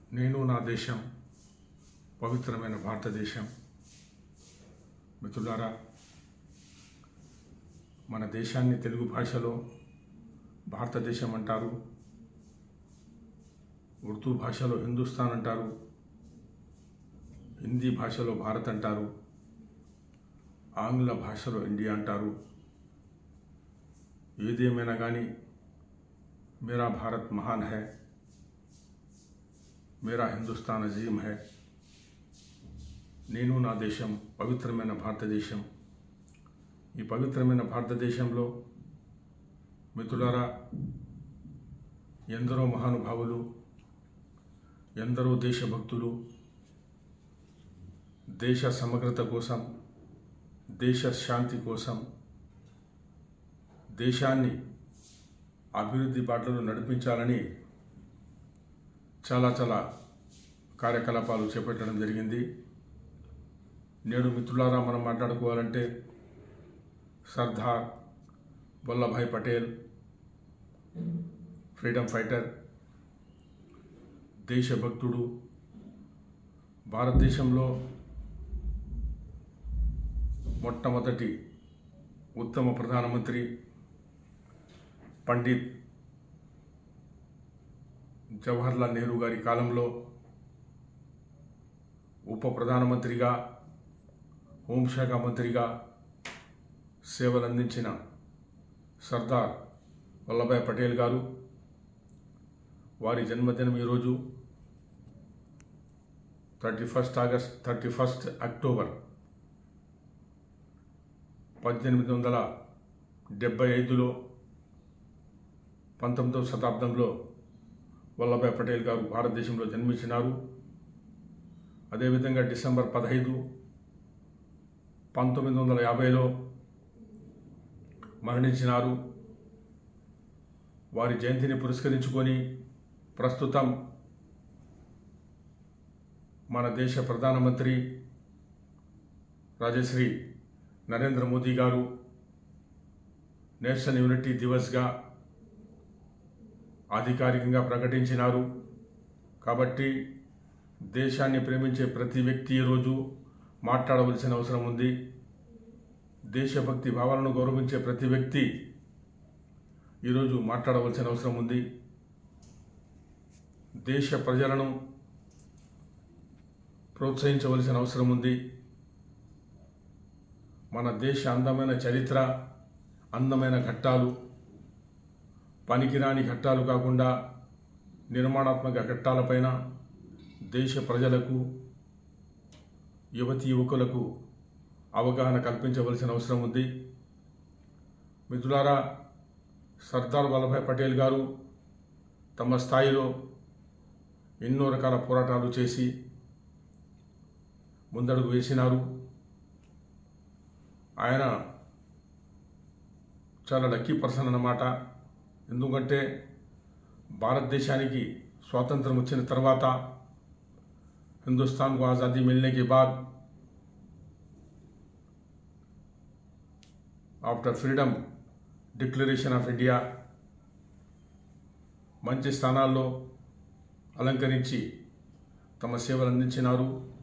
నేను నా దేశం పవిత్రమైన భారతదేశం మిత్రులారా మన దేశాన్ని తెలుగు భాషలో భారతదేశం అంటారు ఉర్దూ భాషలో హిందుస్థాన్ అంటారు హిందీ భాషలో భారత్ అంటారు ఆంగ్ల భాషలో ఇండియా అంటారు ఏదేమైనా కానీ మేరా భారత్ మహాన్ హై మేరా హిందుస్థాన్ అజీం హై నేను నా దేశం పవిత్రమైన భారతదేశం ఈ పవిత్రమైన భారతదేశంలో మిత్రులారా ఎందరో మహానుభావులు ఎందరో దేశభక్తులు దేశ సమగ్రత కోసం దేశ శాంతి కోసం దేశాన్ని అభివృద్ధి బాటలో నడిపించాలని చాలా చాలా కార్యకలాపాలు చేపట్టడం జరిగింది నేడు మిత్రులారా మనం మాట్లాడుకోవాలంటే సర్దార్ వల్లభాయ్ పటేల్ ఫ్రీడమ్ ఫైటర్ దేశభక్తుడు భారతదేశంలో మొట్టమొదటి ఉత్తమ ప్రధానమంత్రి పండిత్ జవహర్లాల్ నెహ్రూ గారి కాలంలో ఉప ప్రధానమంత్రిగా హోంశాఖ మంత్రిగా సేవలు అందించిన సర్దార్ వల్లభాయ్ పటేల్ గారు వారి జన్మదినం ఈరోజు thirty first August thirty first October పద్దెనిమిది వందల డెబ్బై ఐదులో పంతొమ్మిదవ శతాబ్దంలో వల్లభాయ్ పటేల్ గారు భారతదేశంలో జన్మించినారు అదేవిధంగా డిసెంబర్ పదహైదు పంతొమ్మిది వందల యాభైలో మరణించినారు వారి జయంతిని పురస్కరించుకొని ప్రస్తుతం మన దేశ ప్రధానమంత్రి రాజశ్రీ నరేంద్ర మోదీ గారు నేషనల్ యూనిటీ దివస్గా అధికారికంగా ప్రకటించినారు కాబట్టి దేశాన్ని ప్రేమించే ప్రతి వ్యక్తి ఈరోజు మాట్లాడవలసిన అవసరం ఉంది దేశభక్తి భావాలను గౌరవించే ప్రతి వ్యక్తి ఈరోజు మాట్లాడవలసిన అవసరం ఉంది దేశ ప్రజలను ప్రోత్సహించవలసిన అవసరం ఉంది మన దేశ అందమైన చరిత్ర అందమైన ఘట్టాలు పనికిరాని ఘట్టాలు కాకుండా నిర్మాణాత్మక ఘట్టాలపైన దేశ ప్రజలకు యువతి యువకులకు అవగాహన కల్పించవలసిన అవసరం ఉంది మిత్రులారా సర్దార్ వల్లభాయ్ పటేల్ గారు తమ స్థాయిలో ఎన్నో రకాల పోరాటాలు చేసి ముందడుగు వేసినారు ఆయన చాలా లక్కీ పర్సన్ అన్నమాట ఎందుకంటే భారతదేశానికి స్వాతంత్రం వచ్చిన తర్వాత हिंदुस्तान को आज़ादी मिलने के बाद after freedom declaration of India మంచి స్థానాల్లో అలంకరించి తమ సేవలు అందించినారు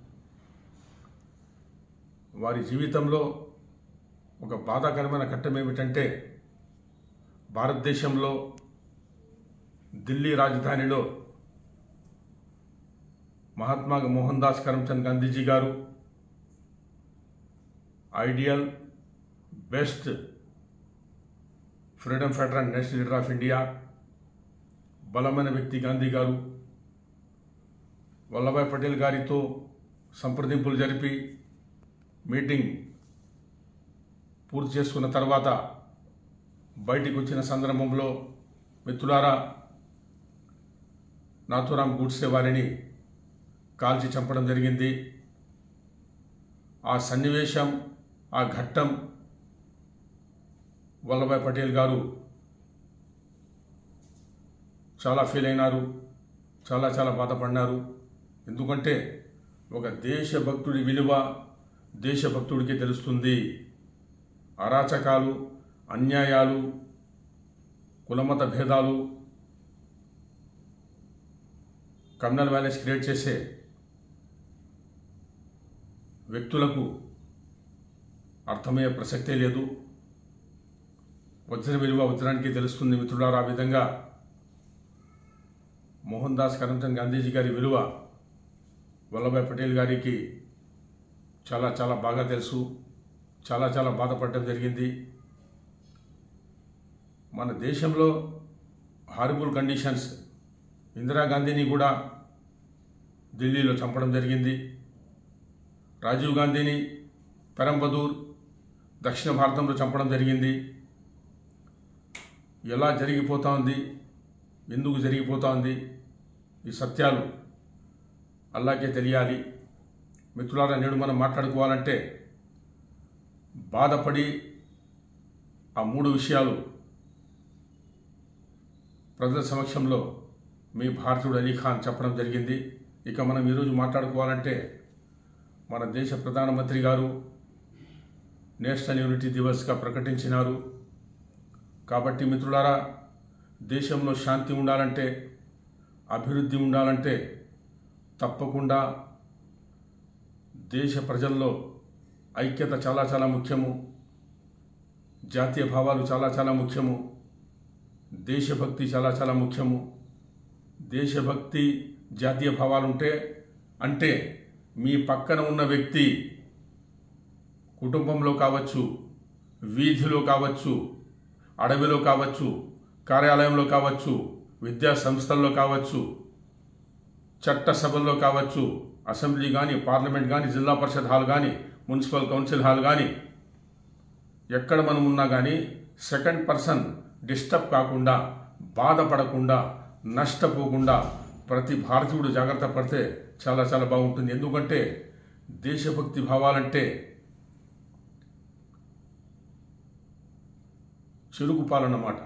వారి జీవితంలో ఒక బాధాకరమైన ఘట్టం ఏమిటంటే భారతదేశంలో ఢిల్లీ రాజధానిలో మహాత్మా మోహన్ దాస్ కరమ్చంద్ గాంధీజీ గారు ideal best freedom fighter and national leader of India బలమైన వ్యక్తి గాంధీ గారు వల్లభాయ్ పటేల్ గారితో సంప్రదింపులు జరిపి మీటింగ్ పూర్తి చేసుకున్న తర్వాత బయటికి వచ్చిన సందర్భంలో మిత్రులారా నాథురామ్ గూడ్సే వారిని కాల్చి చంపడం జరిగింది ఆ సన్నివేశం ఆ ఘట్టం వల్లభాయ్ పటేల్ గారు చాలా ఫీల్ అయినారు చాలా చాలా బాధపడినారు ఎందుకంటే ఒక దేశభక్తుడి విలువ దేశభక్తుడికి తెలుస్తుంది అరాచకాలు అన్యాయాలు కులమత భేదాలు కమ్యూనల్ వ్యాలెన్స్ క్రియేట్ చేసే వ్యక్తులకు అర్థమయ్యే ప్రసక్తే లేదు వజ్ర విలువ వజ్రానికి తెలుస్తుంది మిత్రులారా ఆ విధంగా మోహన్ దాస్ కరమ్చంద్ గాంధీజీ గారి విలువ వల్లభాయ్ పటేల్ గారికి చాలా చాలా బాగా తెలుసు చాలా చాలా బాధపడటం జరిగింది మన దేశంలో హారిబుల్ కండిషన్స్ ఇందిరాగాంధీని కూడా ఢిల్లీలో చంపడం జరిగింది రాజీవ్ గాంధీని పెరంబదూర్ దక్షిణ భారతంలో చంపడం జరిగింది ఎలా జరిగిపోతా ఉంది ఎందుకు జరిగిపోతా ఉంది ఈ సత్యాలు అల్లాకే తెలియాలి మిత్రులారా నేడు మనం మాట్లాడుకోవాలంటే బాధపడి ఆ మూడు విషయాలు ప్రజల సమక్షంలో మీ భారతీయుడు అలీ ఖాన్ చెప్పడం జరిగింది ఇక మనం ఈరోజు మాట్లాడుకోవాలంటే మన దేశ ప్రధానమంత్రి గారు నేషనల్ యూనిటీ దివస్గా ప్రకటించినారు కాబట్టి మిత్రులారా దేశంలో శాంతి ఉండాలంటే అభివృద్ధి ఉండాలంటే తప్పకుండా దేశ ప్రజల్లో ఐక్యత చాలా చాలా ముఖ్యము జాతీయ భావాలు చాలా చాలా ముఖ్యము దేశభక్తి చాలా చాలా ముఖ్యము దేశభక్తి జాతీయ భావాలు ఉంటే అంటే మీ పక్కన ఉన్న వ్యక్తి కుటుంబంలో కావచ్చు వీధిలో కావచ్చు అడవిలో కావచ్చు కార్యాలయంలో కావచ్చు విద్యా సంస్థల్లో కావచ్చు చట్టసభల్లో కావచ్చు అసెంబ్లీ కానీ పార్లమెంట్ కానీ జిల్లా పరిషత్ హాల్ కానీ మున్సిపల్ కౌన్సిల్ హాల్ కానీ ఎక్కడ మనం ఉన్నా కానీ సెకండ్ పర్సన్ డిస్టర్బ్ కాకుండా బాధపడకుండా నష్టపోకుండా ప్రతి భారతీయుడు జాగ్రత్త పడితే చాలా చాలా బాగుంటుంది ఎందుకంటే దేశభక్తి భావాలంటే చెరుకు పాలన్నమాట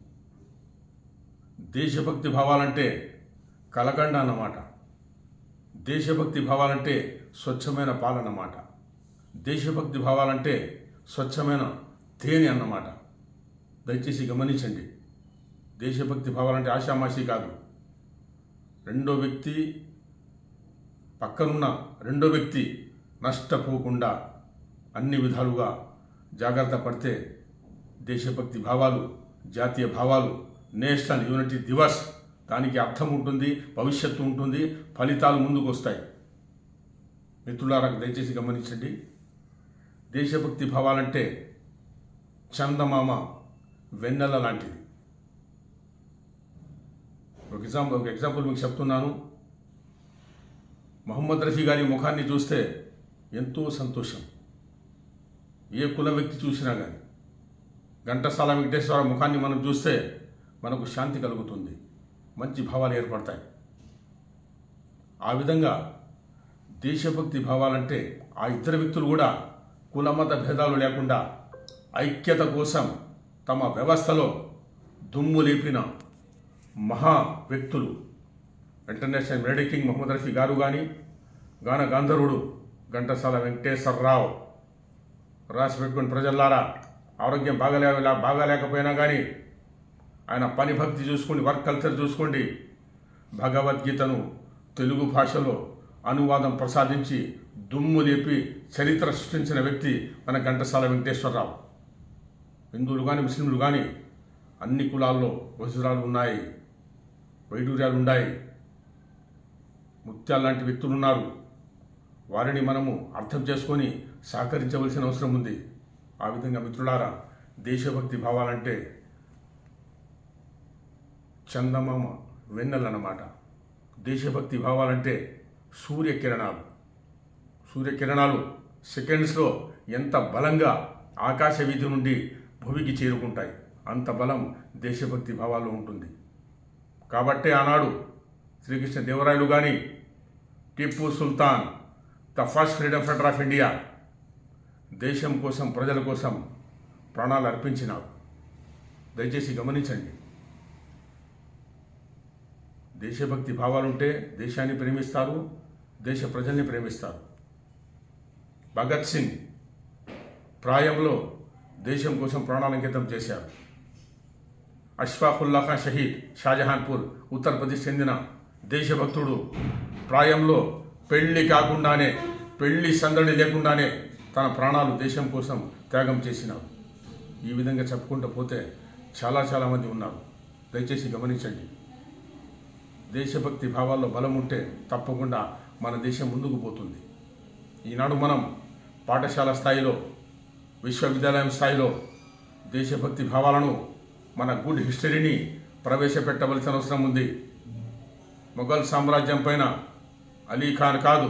దేశభక్తి భావాలంటే కలకండ అన్నమాట దేశభక్తి భావాలంటే స్వచ్ఛమైన పాలన్నమాట దేశభక్తి భావాలంటే స్వచ్ఛమైన తేనె అన్నమాట దయచేసి గమనించండి దేశభక్తి భావాలంటే ఆషామాషి కాదు రెండో వ్యక్తి పక్కనున్న రెండో వ్యక్తి నష్టపోకుండా అన్ని విధాలుగా జాగ్రత్త పడితే దేశభక్తి భావాలు జాతీయ భావాలు నేషనల్ యూనిటీ దివస్ దానికి అర్థం ఉంటుంది భవిష్యత్తు ఉంటుంది ఫలితాలు ముందుకు వస్తాయి మిత్రులారా దయచేసి గమనించండి దేశభక్తి భావాలంటే చందమామ వెన్నెల లాంటిది ఒక ఎగ్జాంపుల్ ఒక ఎగ్జాంపుల్ మీకు చెప్తున్నాను మహమ్మద్ రఫీ గారి ముఖాన్ని చూస్తే ఎంతో సంతోషం ఏ కుల వ్యక్తి చూసినా కానీ ఘంటసాల వెంకటేశ్వర ముఖాన్ని మనం చూస్తే మనకు శాంతి కలుగుతుంది మంచి భావాలు ఏర్పడతాయి ఆ విధంగా దేశభక్తి భావాలంటే ఆ ఇద్దరు వ్యక్తులు కూడా కులమత భేదాలు లేకుండా ఐక్యత కోసం తమ వ్యవస్థలో దుమ్ము లేపిన మహా వ్యక్తులు international melody king Mohammed Rafi గారు కానీ గాన గాంధర్వుడు ఘంటసాల వెంకటేశ్వరరావు రాసి పెట్టుకుని ప్రజల్లారా ఆరోగ్యం బాగాలే బాగాలేకపోయినా కానీ ఆయన పని భక్తి చూసుకోండి వర్క్ కల్చర్ చూసుకోండి భగవద్గీతను తెలుగు భాషలో అనువాదం ప్రసాదించి దుమ్ము లేపి చరిత్ర సృష్టించిన వ్యక్తి మన ఘంటసాల వెంకటేశ్వరరావు హిందువులు కానీ ముస్లింలు కానీ అన్ని కులాల్లో వజ్రాలు ఉన్నాయి వైడూర్యాలు ఉన్నాయి ముత్యాలు లాంటి వ్యక్తులు ఉన్నారు వారిని మనము అర్థం చేసుకొని సహకరించవలసిన అవసరం ఉంది ఆ విధంగా మిత్రులారా దేశభక్తి భావాలంటే చందమామ వెన్నెలన్నమాట దేశభక్తి భావాలంటే సూర్యకిరణాలు సూర్యకిరణాలు సెకండ్స్లో ఎంత బలంగా ఆకాశ వీధి నుండి భూమికి చేరుకుంటాయి అంత బలం దేశభక్తి భావాల్లో ఉంటుంది కాబట్టే ఆనాడు శ్రీకృష్ణ దేవరాయలు కానీ Tipu Sultan the first freedom fighter of India దేశం కోసం ప్రజల కోసం ప్రాణాలు అర్పించినారు దయచేసి గమనించండి దేశభక్తి భావాలుంటే దేశాన్ని ప్రేమిస్తారు దేశ ప్రజల్ని ప్రేమిస్తారు భగత్ సింగ్ ప్రాయంలో దేశం కోసం ప్రాణాలంకితం చేశారు అష్ఫాకుల్లా ఖాన్ షహీద్ షాజహాన్పూర్ ఉత్తరప్రదేశ్ చెందిన దేశభక్తుడు ప్రాయంలో పెళ్లి కాకుండానే పెళ్లి సందడి లేకుండానే తన ప్రాణాలు దేశం కోసం త్యాగం చేసినారు ఈ విధంగా చెప్పుకుంటూ పోతే చాలా చాలా మంది ఉన్నారు దయచేసి గమనించండి దేశభక్తి భావాల్లో బలం ఉంటే తప్పకుండా మన దేశం ముందుకు పోతుంది ఈనాడు మనం పాఠశాల స్థాయిలో విశ్వవిద్యాలయం స్థాయిలో దేశభక్తి భావాలను మన గుడ్ హిస్టరీని ప్రవేశపెట్టవలసిన అవసరం ఉంది మొఘల్ సామ్రాజ్యం పైన అలీ ఖాన్ కాదు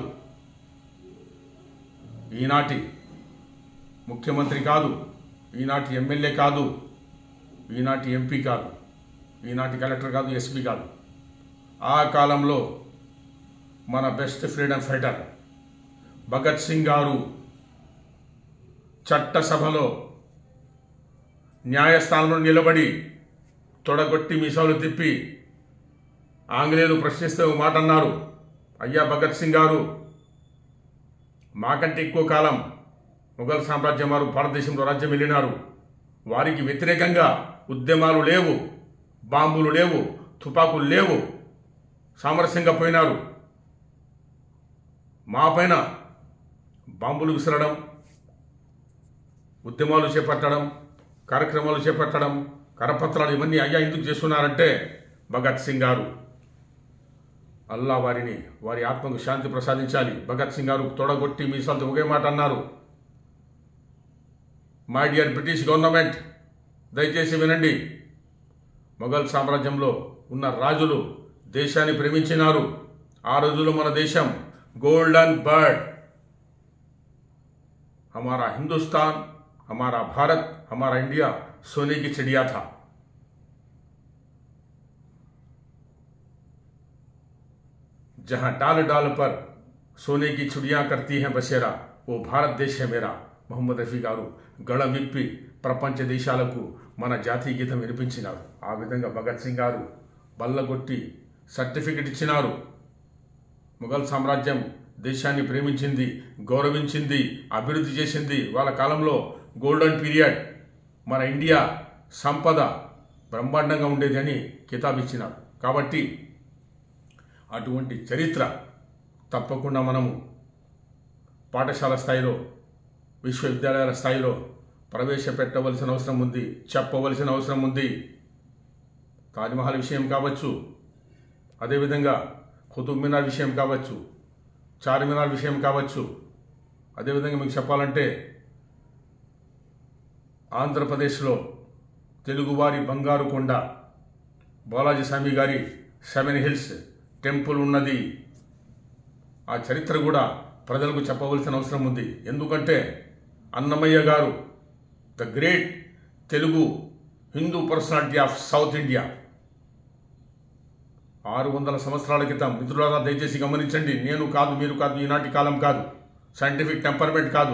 ఈనాటి ముఖ్యమంత్రి కాదు ఈనాటి ఎమ్మెల్యే కాదు ఈనాటి ఎంపీ కాదు ఈనాటి కలెక్టర్ కాదు ఎస్పీ కాదు ఆ కాలంలో మన best freedom fighter Bhagat Singh గారు చట్టసభలో న్యాయస్థానంలో నిలబడి తొడగొట్టి మీసాలు తిప్పి ఆంగ్లేయులు ప్రశ్నిస్తే ఓ మాట అన్నారు అయ్యా భగత్ సింగ్ గారు మాకంటే ఎక్కువ కాలం మొఘల్ సామ్రాజ్యం వారు భారతదేశంలో రాజ్యం వెళ్ళినారు వారికి వ్యతిరేకంగా ఉద్యమాలు లేవు బాంబులు లేవు తుపాకులు లేవు సామరస్యంగా పోయినారు మా పైన బాంబులు విసరడం ఉద్యమాలు చేపట్టడం కార్యక్రమాలు చేపట్టడం కరపత్రాలు ఇవన్నీ అయ్యా ఎందుకు చేస్తున్నారంటే భగత్ సింగ్ గారు అల్లా వారిని వారి ఆత్మకు శాంతి ప్రసాదించాలి భగత్ సింగ్ గారు తొడగొట్టి మీసాలతో ఒకే మాట అన్నారు మై డియర్ బ్రిటిష్ గవర్నమెంట్ దయచేసి వినండి మొఘల్ సామ్రాజ్యంలో ఉన్న రాజులు దేశాన్ని ప్రేమించినారు ఆ రోజుల్లో మన దేశం గోల్డెన్ బర్డ్ हमारा हिंदुस्तान हमारा भारत हमारा इंडिया सोने की चिड़िया था जहां डाल डाल पर सोने की चिड़िया करती हैं बसेरा वो భారత్ దేశ్ है मेरा మొహమ్మద్ రఫీ గారు గళం విప్పి ప్రపంచ దేశాలకు మన జాతీయ గీతం వినిపించినారు ఆ విధంగా భగత్ సింగ్ గారు బల్లగొట్టి సర్టిఫికెట్ ఇచ్చినారు మొఘల్ సామ్రాజ్యం దేశాన్ని ప్రేమించింది గౌరవించింది అభివృద్ధి చేసింది వాళ్ళ కాలంలో గోల్డెన్ పీరియడ్ మన ఇండియా సంపద బ్రహ్మాండంగా ఉండేది అని కితాబ్ ఇచ్చినారు కాబట్టి అటువంటి చరిత్ర తప్పకుండా మనము పాఠశాల స్థాయిలో విశ్వవిద్యాలయాల స్థాయిలో ప్రవేశపెట్టవలసిన అవసరం ఉంది చెప్పవలసిన అవసరం ఉంది తాజ్మహల్ విషయం కావచ్చు అదేవిధంగా కుతుబ్ మినార్ విషయం కావచ్చు చార్మినార్ విషయం కావచ్చు అదేవిధంగా మీకు చెప్పాలంటే ఆంధ్రప్రదేశ్లో తెలుగువారి బంగారు కొండ బాలాజీ స్వామి గారి సెవెన్ హిల్స్ టెంపుల్ ఉన్నది ఆ చరిత్ర కూడా ప్రజలకు చెప్పవలసిన అవసరం ఉంది ఎందుకంటే అన్నమయ్య గారు the great Telugu Hindu personality of south India ఆరు వందల సంవత్సరాల క్రితం మిత్రులారా దయచేసి గమనించండి నేను కాదు మీరు కాదు ఈనాటి కాలం కాదు సైంటిఫిక్ టెంపర్మెంట్ కాదు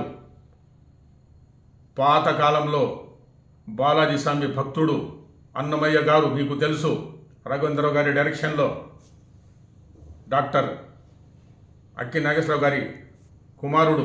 పాత కాలంలో బాలాజీ స్వామి భక్తుడు అన్నమయ్య గారు మీకు తెలుసు రఘువేంద్రరావు గారి డైరెక్షన్లో డాక్టర్ అక్కి నాగేశ్వరరావు గారి కుమారుడు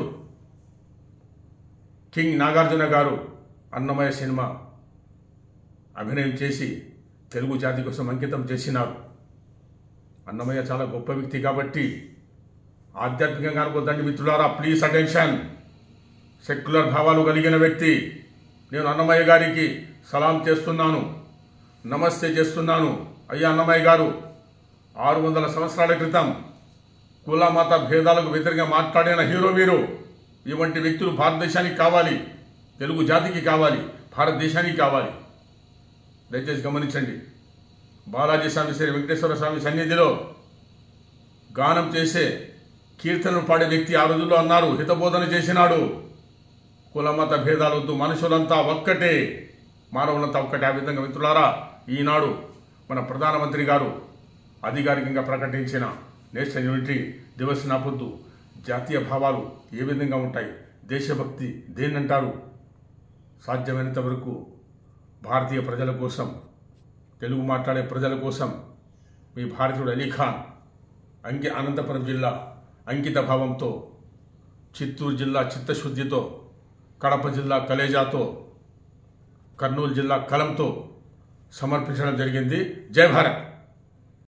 కింగ్ నాగార్జున గారు అన్నమయ్య సినిమా అభినయం చేసి తెలుగు జాతి కోసం అంకితం చేసినారు అన్నమయ్య చాలా గొప్ప వ్యక్తి కాబట్టి ఆధ్యాత్మికంగా అనుకోద్దండి మిత్రులారా ప్లీజ్ అటెన్షన్ సెక్యులర్ భావాలు కలిగిన వ్యక్తి నేను అన్నమయ్య గారికి సలాం చేస్తున్నాను నమస్తే చేస్తున్నాను అయ్యా అన్నమయ్య గారు ఆరు వందల సంవత్సరాల క్రితం కుల మత భేదాలకు వ్యతిరేకంగా మాట్లాడిన హీరో మీరు ఇటువంటి వ్యక్తులు భారతదేశానికి కావాలి తెలుగు జాతికి కావాలి భారతదేశానికి కావాలి దయచేసి గమనించండి బాలాజీ స్వామి శ్రీ వెంకటేశ్వర స్వామి సన్నిధిలో గానం చేసే కీర్తనలు పాడే వ్యక్తి ఆ రోజుల్లో అన్నారు హితబోధన చేసినాడు కులమత భేదాలు వద్దు మనుషులంతా ఒక్కటే మానవులంతా ఒక్కటే ఆ విధంగా మిత్రులారా ఈనాడు మన ప్రధానమంత్రి గారు అధికారికంగా ప్రకటించిన నేషనల్ యూనిటీ దివస్ నాపొద్దు జాతీయ భావాలు ఏ విధంగా ఉంటాయి దేశభక్తి దేన్నంటారు సాధ్యమైనంత వరకు భారతీయ ప్రజల కోసం తెలుగు మాట్లాడే ప్రజల కోసం మీ భారతీయుడు అలీఖాన్ అంకి అనంతపురం జిల్లా అంకిత భావంతో చిత్తూరు జిల్లా చిత్తశుద్ధితో కడప జిల్లా కలేజాతో కర్నూలు జిల్లా కలంతో సమర్పించడం జరిగింది జై భారత్